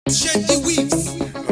Shanty Weaves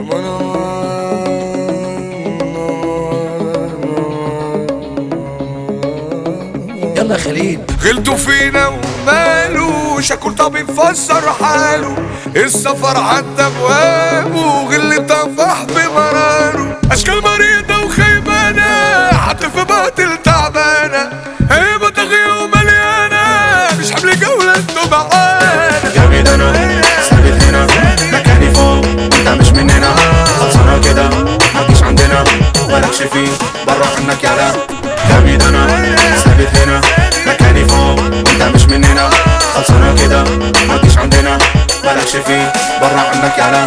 يلا يا خليل غلطوا فينا وماله شكل طبيب فسر حاله السفر عدى ابوابه غل طفح بمراره اشكال مريضة وخيبانة حتى في باطل تعبانة هيبة طاغية ومليانة مش حمل جولة انتوا معانا جامد انا ثابت هنا مكاني فوق انت مش مننا خلصانة كده مجيش عندنا مالكش فيه برا عنك يالا جامد انا ثابت هنا مكاني فوق انت مش مننا خلصانة كده مجيش عندنا مالكش فيه برا عنك يالا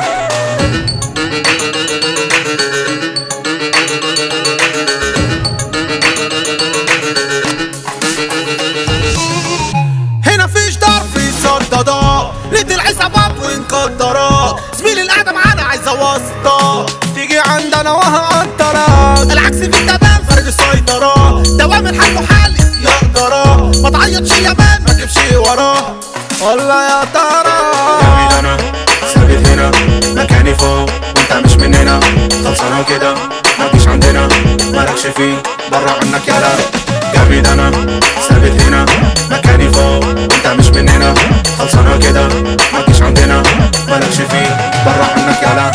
هنا فيش ضرب في صدادات لقيت العصابات وانقدرات زميلي القعدة معانا عايزة واسطة تيجي عندنا وهقدرك العكس في التمام خارج السيطرة دوام الحال محال يقدر ما تعيطش يا مان ما تجيبش وراه والله يا ترى جامد انا ثابت هنا مكاني فوق وانت مش مننا خلصانة كده مجيش عندنا مالكش فيه برا عنك يالا جامد انا ثابت هنا مكاني فوق وانت مش مننا خلصانة كده مجيش عندنا مالكش فيه برا عنك يالا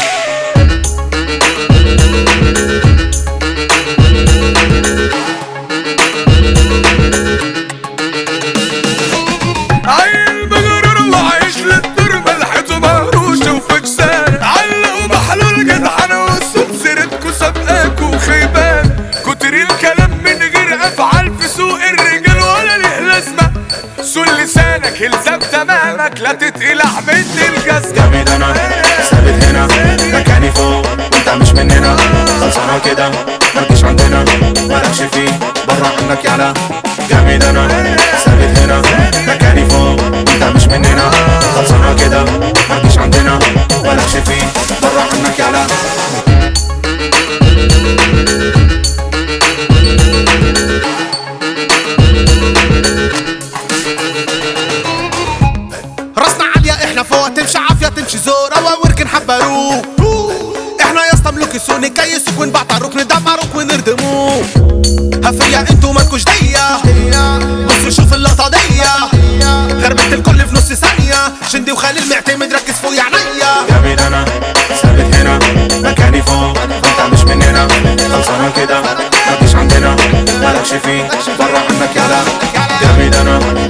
عيل مغرور وعايش للدور ملحته مهروشة وفكسان علقوا محلول جدعنة والصوت سيرتكوا سابقاكوا خيبان كتر الكلام من غير افعال في سوق الرجال ولا ليه لازمة سول لسانك الزم تمامك لا تتقلع من الجزمة جامد انا ثابت هنا مكاني فوق وانت مش مننا خلصانة كده مجيش عندنا مالكش فيه برا عنك يالا جامد انا ثابت هنا مكاني فوق وانت مش مننا خلصانة كده مجيش عندنا مالكش فيه برا عنك يالا راسنا عالية احنا فوق تمشي عافية تمشي زورة ووركن حبروك احنا يا اسطى ملوك السوق نكيسك ونبعتروك ندمروك ونردموك هفية انتوا مالكوش دية بص شوف اللقطة دية غربت الكل في نص ثانية شندي وخليل معتمد ركز فوق يا عينيا جامد انا ثابت هنا مكاني فوق وانت مش مننا خلصانة كده مجيش عندنا مالكش فيه برا عنك يالا جامد انا